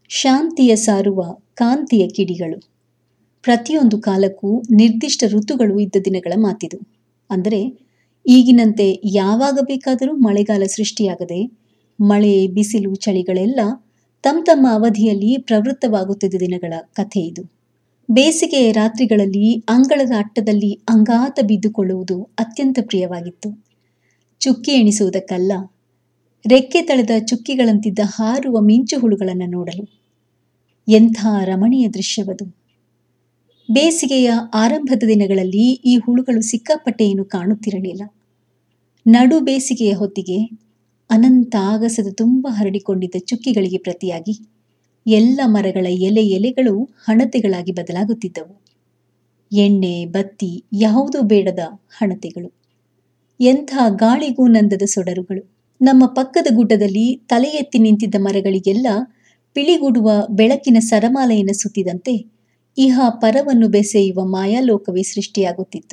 ಶಾಂತಿಯ ಸಾರುವ ಕಾಂತಿಯ ಕಿಡಿಗಳು ಪ್ರತಿಯೊಂದು ಕಾಲಕ್ಕೂ ನಿರ್ದಿಷ್ಟ ಋತುಗಳು ಇದ್ದ ದಿನಗಳ ಮಾತಿದು ಅಂದರೆ ಈಗಿನಂತೆ ಯಾವಾಗ ಬೇಕಾದರೂ ಮಳೆಗಾಲ ಸೃಷ್ಟಿಯಾಗದೆ ಮಳೆ ಬಿಸಿಲು ಚಳಿಗಳೆಲ್ಲ ತಮ್ಮ ತಮ್ಮ ಅವಧಿಯಲ್ಲಿ ಪ್ರವೃತ್ತವಾಗುತ್ತಿದ್ದ ದಿನಗಳ ಕಥೆ ಇದು ಬೇಸಿಗೆಯ ರಾತ್ರಿಗಳಲ್ಲಿ ಅಂಗಳದ ಅಟ್ಟದಲ್ಲಿ ಅಂಗಾತ ಬಿದ್ದುಕೊಳ್ಳುವುದು ಅತ್ಯಂತ ಪ್ರಿಯವಾಗಿತ್ತು ಚುಕ್ಕಿ ಎಣಿಸುವುದಕ್ಕಲ್ಲ ರೆಕ್ಕೆ ತಳೆದ ಚುಕ್ಕಿಗಳಂತಿದ್ದ ಹಾರುವ ಮಿಂಚು ಹುಳುಗಳನ್ನು ನೋಡಲು ಎಂಥ ರಮಣೀಯ ದೃಶ್ಯವದು ಬೇಸಿಗೆಯ ಆರಂಭದ ದಿನಗಳಲ್ಲಿ ಈ ಹುಳುಗಳು ಸಿಕ್ಕಾಪಟ್ಟೆ ಏನು ಕಾಣುತ್ತಿರಲಿಲ್ಲ ನಡು ಬೇಸಿಗೆಯ ಹೊತ್ತಿಗೆ ಅನಂತ ಆಗಸದ ತುಂಬ ಹರಡಿಕೊಂಡಿದ್ದ ಚುಕ್ಕಿಗಳಿಗೆ ಪ್ರತಿಯಾಗಿ ಎಲ್ಲ ಮರಗಳ ಎಲೆ ಎಲೆಗಳು ಹಣತೆಗಳಾಗಿ ಬದಲಾಗುತ್ತಿದ್ದವು ಎಣ್ಣೆ ಬತ್ತಿ ಯಾವುದೂ ಬೇಡದ ಹಣತೆಗಳು ಎಂಥ ಗಾಳಿಗೂ ನಂದದ ಸೊಡರುಗಳು ನಮ್ಮ ಪಕ್ಕದ ಗುಡ್ಡದಲ್ಲಿ ತಲೆ ಎತ್ತಿ ನಿಂತಿದ್ದ ಮರಗಳಿಗೆಲ್ಲ ಪಿಳಿಗುಡುವ ಬೆಳಕಿನ ಸರಮಾಲೆಯನ್ನು ಸುತ್ತಿದಂತೆ ಇಹ ಪರವನ್ನು ಬೆಸೆಯುವ ಮಾಯಾಲೋಕವೇ ಸೃಷ್ಟಿಯಾಗುತ್ತಿತ್ತು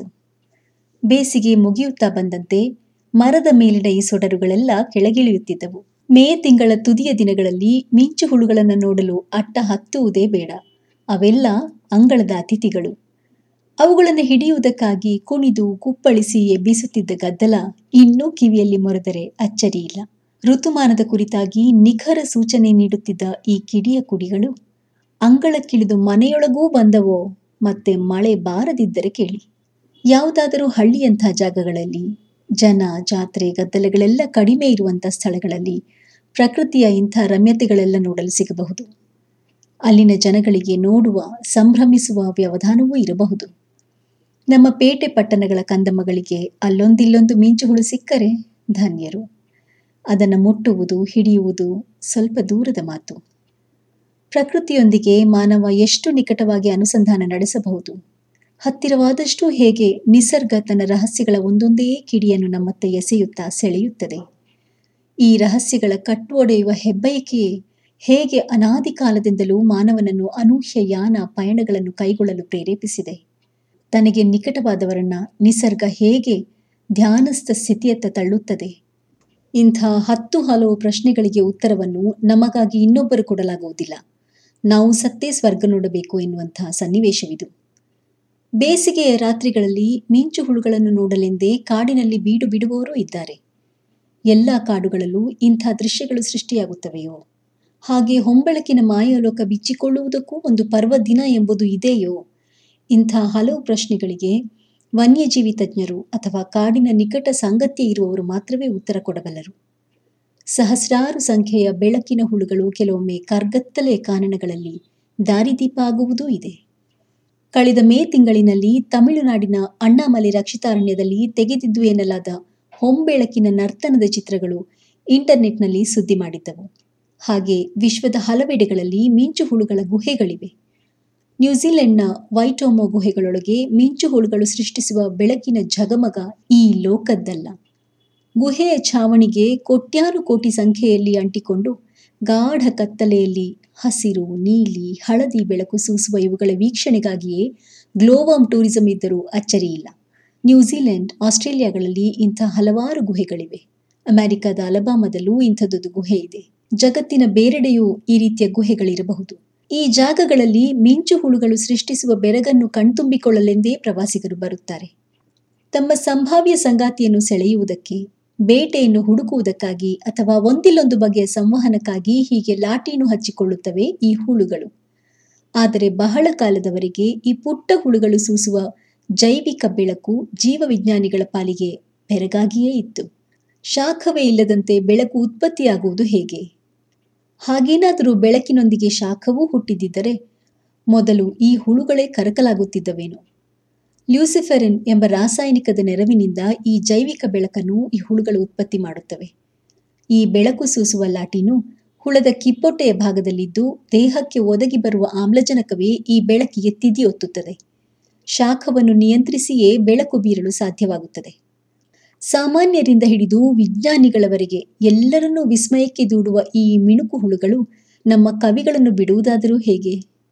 ಬೇಸಿಗೆ ಮುಗಿಯುತ್ತಾ ಬಂದಂತೆ ಮರದ ಮೇಲಿನ ಈ ಸೊಡರುಗಳೆಲ್ಲ ಕೆಳಗಿಳಿಯುತ್ತಿದ್ದವು ಮೇ ತಿಂಗಳ ತುದಿಯ ದಿನಗಳಲ್ಲಿ ಮಿಂಚು ಹುಳುಗಳನ್ನು ನೋಡಲು ಅಟ್ಟ ಹತ್ತುವುದೇ ಬೇಡ ಅವೆಲ್ಲ ಅಂಗಳದ ಅತಿಥಿಗಳು ಅವುಗಳನ್ನು ಹಿಡಿಯುವುದಕ್ಕಾಗಿ ಕುಣಿದು ಕುಪ್ಪಳಿಸಿ ಎಬ್ಬಿಸುತ್ತಿದ್ದ ಗದ್ದಲ ಇನ್ನೂ ಕಿವಿಯಲ್ಲಿ ಮೊರೆದರೆ ಅಚ್ಚರಿಯಿಲ್ಲ ಋತುಮಾನದ ಕುರಿತಾಗಿ ನಿಖರ ಸೂಚನೆ ನೀಡುತ್ತಿದ್ದ ಈ ಕಿಡಿಯ ಕುಡಿಗಳು ಅಂಗಳಕ್ಕಿಳಿದು ಮನೆಯೊಳಗೂ ಬಂದವೋ ಮತ್ತೆ ಮಳೆ ಬಾರದಿದ್ದರೆ ಕೇಳಿ ಯಾವುದಾದರೂ ಹಳ್ಳಿಯಂಥ ಜಾಗಗಳಲ್ಲಿ ಜನ ಜಾತ್ರೆ ಗದ್ದಲೆಗಳೆಲ್ಲ ಕಡಿಮೆ ಇರುವಂಥ ಸ್ಥಳಗಳಲ್ಲಿ ಪ್ರಕೃತಿಯ ಇಂಥ ರಮ್ಯತೆಗಳೆಲ್ಲ ನೋಡಲು ಸಿಗಬಹುದು ಅಲ್ಲಿನ ಜನಗಳಿಗೆ ನೋಡುವ ಸಂಭ್ರಮಿಸುವ ವ್ಯವಧಾನವೂ ಇರಬಹುದು ನಮ್ಮ ಪೇಟೆ ಪಟ್ಟಣಗಳ ಕಂದಮ್ಮಗಳಿಗೆ ಅಲ್ಲೊಂದಿಲ್ಲೊಂದು ಮಿಂಚುಹುಳು ಸಿಕ್ಕರೆ ಧನ್ಯರು ಅದನ್ನು ಮುಟ್ಟುವುದು ಹಿಡಿಯುವುದು ಸ್ವಲ್ಪ ದೂರದ ಮಾತು ಪ್ರಕೃತಿಯೊಂದಿಗೆ ಮಾನವ ಎಷ್ಟು ನಿಕಟವಾಗಿ ಅನುಸಂಧಾನ ನಡೆಸಬಹುದು ಹತ್ತಿರವಾದಷ್ಟು ಹೇಗೆ ನಿಸರ್ಗ ತನ್ನ ರಹಸ್ಯಗಳ ಒಂದೊಂದೇ ಕಿಡಿಯನ್ನು ನಮ್ಮತ್ತ ಎಸೆಯುತ್ತಾ ಸೆಳೆಯುತ್ತದೆ ಈ ರಹಸ್ಯಗಳ ಕಟ್ಟುವೊಡೆಯುವ ಹೆಬ್ಬಯಕೆಯೇ ಹೇಗೆ ಅನಾದಿ ಕಾಲದಿಂದಲೂ ಮಾನವನನ್ನು ಅನೂಹ್ಯ ಯಾನ ಪಯಣಗಳನ್ನು ಕೈಗೊಳ್ಳಲು ಪ್ರೇರೇಪಿಸಿದೆ ತನಗೆ ನಿಕಟವಾದವರನ್ನ ನಿಸರ್ಗ ಹೇಗೆ ಧ್ಯಾನಸ್ಥ ಸ್ಥಿತಿಯತ್ತ ತಳ್ಳುತ್ತದೆ ಇಂಥ ಹತ್ತು ಹಲವು ಪ್ರಶ್ನೆಗಳಿಗೆ ಉತ್ತರವನ್ನು ನಮಗಾಗಿ ಇನ್ನೊಬ್ಬರು ಕೊಡಲಾಗುವುದಿಲ್ಲ ನಾವು ಸತ್ತೇ ಸ್ವರ್ಗ ನೋಡಬೇಕು ಎನ್ನುವಂತಹ ಸನ್ನಿವೇಶವಿದು ಬೇಸಿಗೆಯ ರಾತ್ರಿಗಳಲ್ಲಿ ಮಿಂಚು ಹುಳುಗಳನ್ನು ನೋಡಲೆಂದೇ ಕಾಡಿನಲ್ಲಿ ಬೀಡು ಬಿಡುವವರೂ ಇದ್ದಾರೆ ಎಲ್ಲ ಕಾಡುಗಳಲ್ಲೂ ಇಂಥ ದೃಶ್ಯಗಳು ಸೃಷ್ಟಿಯಾಗುತ್ತವೆಯೋ ಹಾಗೆ ಹೊಂಬೆಳಕಿನ ಮಾಯಾಲೋಕ ಬಿಚ್ಚಿಕೊಳ್ಳುವುದಕ್ಕೂ ಒಂದು ಪರ್ವ ದಿನ ಎಂಬುದು ಇದೆಯೋ ಇಂಥ ಹಲವು ಪ್ರಶ್ನೆಗಳಿಗೆ ವನ್ಯಜೀವಿ ತಜ್ಞರು ಅಥವಾ ಕಾಡಿನ ನಿಕಟ ಸಾಂಗತ್ಯ ಇರುವವರು ಮಾತ್ರವೇ ಉತ್ತರ ಕೊಡಬಲ್ಲರು ಸಹಸ್ರಾರು ಸಂಖ್ಯೆಯ ಬೆಳಕಿನ ಹುಳುಗಳು ಕೆಲವೊಮ್ಮೆ ಕಾರ್ಗತ್ತಲೆ ಕಾನನಗಳಲ್ಲಿ ದಾರಿದೀಪ ಆಗುವುದೂ ಇದೆ ಕಳೆದ ಮೇ ತಿಂಗಳಿನಲ್ಲಿ ತಮಿಳುನಾಡಿನ ಅಣ್ಣಾಮಲೈ ರಕ್ಷಿತಾರಣ್ಯದಲ್ಲಿ ತೆಗೆದಿದ್ದು ಎನ್ನಲಾದ ಹೊಂಬೆಳಕಿನ ನರ್ತನದ ಚಿತ್ರಗಳು ಇಂಟರ್ನೆಟ್ನಲ್ಲಿ ಸುದ್ದಿ ಮಾಡಿದ್ದವು ಹಾಗೆ ವಿಶ್ವದ ಹಲವೆಡೆಗಳಲ್ಲಿ ಮಿಂಚು ಹುಳುಗಳ ಗುಹೆಗಳಿವೆ ನ್ಯೂಜಿಲೆಂಡ್ನ ವೈಟೋಮೋ ಗುಹೆಗಳೊಳಗೆ ಮಿಂಚು ಹುಳುಗಳು ಸೃಷ್ಟಿಸುವ ಬೆಳಕಿನ ಝಗಮಗ ಈ ಲೋಕದ್ದಲ್ಲ ಗುಹೆಯ ಛಾವಣಿಗೆ ಕೋಟ್ಯಾನು ಕೋಟಿ ಸಂಖ್ಯೆಯಲ್ಲಿ ಅಂಟಿಕೊಂಡು ಗಾಢ ಕತ್ತಲೆಯಲ್ಲಿ ಹಸಿರು ನೀಲಿ ಹಳದಿ ಬೆಳಕು ಸೂಸುವ ಇವುಗಳ ವೀಕ್ಷಣೆಗಾಗಿಯೇ ಗ್ಲೋವಾಮ್ ಟೂರಿಸಂ ಇದ್ದರೂ ಅಚ್ಚರಿಯಿಲ್ಲ ನ್ಯೂಜಿಲೆಂಡ್ ಆಸ್ಟ್ರೇಲಿಯಾಗಳಲ್ಲಿ ಇಂಥ ಹಲವಾರು ಗುಹೆಗಳಿವೆ ಅಮೆರಿಕದ ಅಲಬಾಮದಲ್ಲೂ ಇಂಥದ್ದೊಂದು ಗುಹೆ ಇದೆ ಜಗತ್ತಿನ ಬೇರೆಡೆಯೂ ಈ ರೀತಿಯ ಗುಹೆಗಳಿರಬಹುದು ಈ ಜಾಗಗಳಲ್ಲಿ ಮಿಂಚು ಹುಳುಗಳು ಸೃಷ್ಟಿಸುವ ಬೆರಗನ್ನು ಕಣ್ತುಂಬಿಕೊಳ್ಳಲೆಂದೇ ಪ್ರವಾಸಿಗರು ಬರುತ್ತಾರೆ ತಮ್ಮ ಸಂಭಾವ್ಯ ಸಂಗಾತಿಯನ್ನು ಸೆಳೆಯುವುದಕ್ಕೆ ಬೇಟೆಯನ್ನು ಹುಡುಕುವುದಕ್ಕಾಗಿ ಅಥವಾ ಒಂದಿಲ್ಲೊಂದು ಬಗೆಯ ಸಂವಹನಕ್ಕಾಗಿ ಹೀಗೆ ಲಾಟೀನು ಹಚ್ಚಿಕೊಳ್ಳುತ್ತವೆ ಈ ಹುಳುಗಳು ಆದರೆ ಬಹಳ ಕಾಲದವರೆಗೆ ಈ ಪುಟ್ಟ ಹುಳುಗಳು ಸೂಸುವ ಜೈವಿಕ ಬೆಳಕು ಜೀವವಿಜ್ಞಾನಿಗಳ ಪಾಲಿಗೆ ಬೆರಗಾಗಿಯೇ ಇತ್ತು ಶಾಖವೇ ಇಲ್ಲದಂತೆ ಬೆಳಕು ಉತ್ಪತ್ತಿಯಾಗುವುದು ಹೇಗೆ ಹಾಗೇನಾದರೂ ಬೆಳಕಿನೊಂದಿಗೆ ಶಾಖವೂ ಹುಟ್ಟಿದ್ದರೆ ಮೊದಲು ಈ ಹುಳುಗಳೇ ಕರಕಲಾಗುತ್ತಿದ್ದವೇನೋ ಲ್ಯೂಸಿಫೆರಿನ್ ಎಂಬ ರಾಸಾಯನಿಕದ ನೆರವಿನಿಂದ ಈ ಜೈವಿಕ ಬೆಳಕನ್ನು ಈ ಹುಳುಗಳು ಉತ್ಪತ್ತಿ ಮಾಡುತ್ತವೆ ಈ ಬೆಳಕು ಸೂಸುವ ಲಾಟಿನು ಹುಳದ ಕಿಪ್ಪೊಟ್ಟೆಯ ಭಾಗದಲ್ಲಿದ್ದು ದೇಹಕ್ಕೆ ಒದಗಿ ಬರುವ ಆಮ್ಲಜನಕವೇ ಈ ಬೆಳಕಿಗೆ ತಿದಿಯೊತ್ತುತ್ತದೆ ಶಾಖವನ್ನು ನಿಯಂತ್ರಿಸಿಯೇ ಬೆಳಕು ಬೀರಲು ಸಾಧ್ಯವಾಗುತ್ತದೆ ಸಾಮಾನ್ಯರಿಂದ ಹಿಡಿದು ವಿಜ್ಞಾನಿಗಳವರೆಗೆ ಎಲ್ಲರನ್ನೂ ವಿಸ್ಮಯಕ್ಕೆ ದೂಡುವ ಈ ಮಿಣುಕು ಹುಳುಗಳು ನಮ್ಮ ಕವಿಗಳನ್ನು ಬಿಡುವುದಾದರೂ ಹೇಗೆ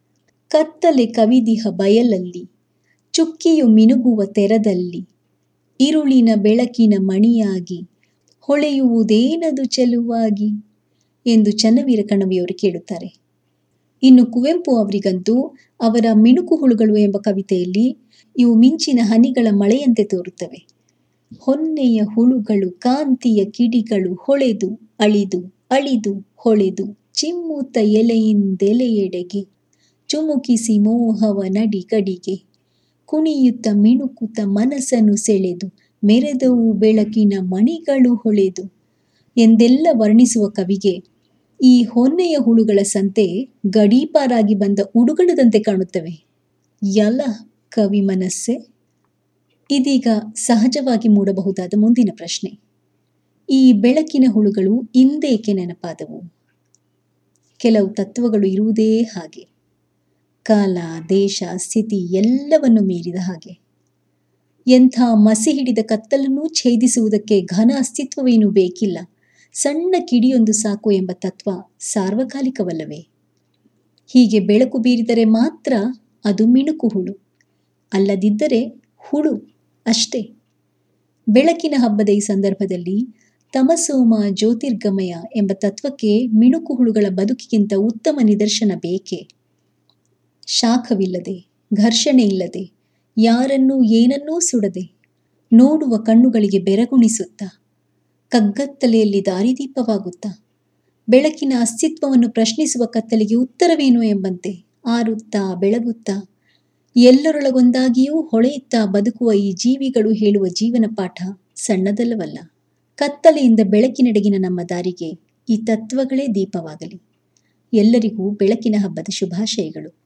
ಕತ್ತಲೆ ಕವಿದಿಹ ಬಯಲಲ್ಲಿ ಚುಕ್ಕಿಯು ಮಿನುಗುವ ತೆರದಲ್ಲಿ ಇರುಳಿನ ಬೆಳಕಿನ ಮಣಿಯಾಗಿ ಹೊಳೆಯುವುದೇನದು ಚೆಲುವಾಗಿ ಎಂದು ಚನ್ನವೀರ ಕಣವಿಯವರು ಕೇಳುತ್ತಾರೆ ಇನ್ನು ಕುವೆಂಪು ಅವರಿಗಂತೂ ಅವರ ಮಿಣುಕು ಹುಳುಗಳು ಎಂಬ ಕವಿತೆಯಲ್ಲಿ ಇವು ಮಿಂಚಿನ ಹನಿಗಳ ಮಳೆಯಂತೆ ತೋರುತ್ತವೆ ಹೊನ್ನೆಯ ಹುಳುಗಳು ಕಾಂತಿಯ ಕಿಡಿಗಳು ಹೊಳೆದು ಅಳಿದು ಅಳಿದು ಹೊಳೆದು ಚಿಮ್ಮುತ್ತ ಎಲೆಯಿಂದೆಲೆಯೆಡೆಗೆ ಚುಮುಕಿಸಿ ಮೋಹವ ನಡಿ ಕಡಿಗೆ ಕುಣಿಯುತ್ತ ಮಿಣುಕುತ್ತ ಮನಸ್ಸನ್ನು ಸೆಳೆದು ಮೆರೆದವು ಬೆಳಕಿನ ಮಣಿಗಳು ಹೊಳೆದು ಎಂದೆಲ್ಲ ವರ್ಣಿಸುವ ಕವಿಗೆ ಈ ಹೊನ್ನೆಯ ಹುಳುಗಳ ಸಂತೆ ಗಡೀಪಾರಾಗಿ ಬಂದ ಉಡುಗಣದಂತೆ ಕಾಣುತ್ತವೆ ಯಲ ಕವಿ ಮನಸ್ಸೆ ಇದೀಗ ಸಹಜವಾಗಿ ಮೂಡಬಹುದಾದ ಮುಂದಿನ ಪ್ರಶ್ನೆ ಈ ಬೆಳಕಿನ ಹುಳುಗಳು ಇಂದೇಕೆ ನೆನಪಾದವು ಕೆಲವು ತತ್ವಗಳು ಇರುವುದೇ ಹಾಗೆ ಕಾಲ ದೇಶ ಸ್ಥಿತಿ ಎಲ್ಲವನ್ನು ಮೀರಿದ ಹಾಗೆ ಎಂಥ ಮಸಿ ಹಿಡಿದ ಕತ್ತಲನ್ನೂ ಛೇದಿಸುವುದಕ್ಕೆ ಘನ ಅಸ್ತಿತ್ವವೇನೂ ಬೇಕಿಲ್ಲ ಸಣ್ಣ ಕಿಡಿಯೊಂದು ಸಾಕು ಎಂಬ ತತ್ವ ಸಾರ್ವಕಾಲಿಕವಲ್ಲವೇ ಹೀಗೆ ಬೆಳಕು ಬೀರಿದರೆ ಮಾತ್ರ ಅದು ಮಿಣುಕು ಹುಳು ಅಲ್ಲದಿದ್ದರೆ ಹುಳು ಅಷ್ಟೇ ಬೆಳಕಿನ ಹಬ್ಬದ ಈ ಸಂದರ್ಭದಲ್ಲಿ ತಮಸೋಮ ಜ್ಯೋತಿರ್ಗಮಯ ಎಂಬ ತತ್ವಕ್ಕೆ ಮಿಣುಕು ಹುಳುಗಳ ಬದುಕಿಗಿಂತ ಉತ್ತಮ ನಿದರ್ಶನ ಬೇಕೇ ಶಾಖವಿಲ್ಲದೆ ಘರ್ಷಣೆ ಇಲ್ಲದೆ ಯಾರನ್ನೂ ಏನನ್ನೂ ಸುಡದೆ ನೋಡುವ ಕಣ್ಣುಗಳಿಗೆ ಬೆರಗುಣಿಸುತ್ತಾ ಕಗ್ಗತ್ತಲೆಯಲ್ಲಿ ದಾರಿದೀಪವಾಗುತ್ತಾ ಬೆಳಕಿನ ಅಸ್ತಿತ್ವವನ್ನು ಪ್ರಶ್ನಿಸುವ ಕತ್ತಲಿಗೆ ಉತ್ತರವೇನು ಎಂಬಂತೆ ಆರುತ್ತಾ ಬೆಳಗುತ್ತಾ ಎಲ್ಲರೊಳಗೊಂದಾಗಿಯೂ ಹೊಳೆಯುತ್ತಾ ಬದುಕುವ ಈ ಜೀವಿಗಳು ಹೇಳುವ ಜೀವನ ಪಾಠ ಸಣ್ಣದಲ್ಲವಲ್ಲ ಕತ್ತಲೆಯಿಂದ ಬೆಳಕಿನೆಡೆಗಿನ ನಮ್ಮ ದಾರಿಗೆ ಈ ತತ್ವಗಳೇ ದೀಪವಾಗಲಿ ಎಲ್ಲರಿಗೂ ಬೆಳಕಿನ ಹಬ್ಬದ ಶುಭಾಶಯಗಳು